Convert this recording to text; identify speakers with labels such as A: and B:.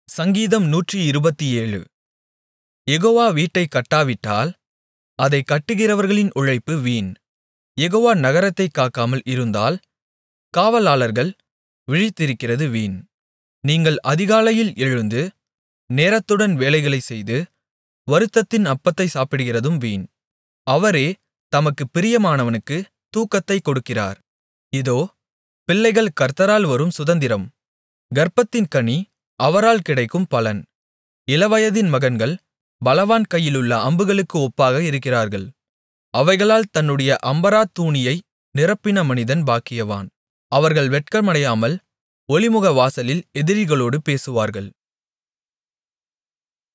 A: சங்கீதம் நூற்றிருபத்தேழு யெகோவா வீட்டைக் கட்டாவிட்டால் அதைக் கட்டுகிறவர்களின் உழைப்பு வீண் யெகோவா நகரத்தைக் காக்காமல் இருந்தால் காவலாளர்கள் விழித்திருக்கிறது வீண் நீங்கள் அதிகாலையில் எழுந்து நேரத்துடன் வேலைகளைச் செய்து வருத்தத்தின் அப்பத்தைச் சாப்பிடுகிறதும் வீண் அவரே தமக்குப் பிரியமானவனுக்குத் தூக்கத்தைக் கொடுக்கிறார் இதோ பிள்ளைகள் கர்த்தரால் வரும் சுதந்திரம் கர்ப்பத்தின் கனி அவரால் கிடைக்கும் பலன் இளவயதின் மகன்கள் பலவான் கையிலுள்ள அம்புகளுக்கு ஒப்பாக இருக்கிறார்கள் அவைகளால் தன்னுடைய அம்பறாத் தூணியை நிரப்பின மனிதன் பாக்கியவான் அவர்கள் வெட்கமடையாமல் ஒலிமுகவாசலில் எதிரிகளோடு பேசுவார்கள்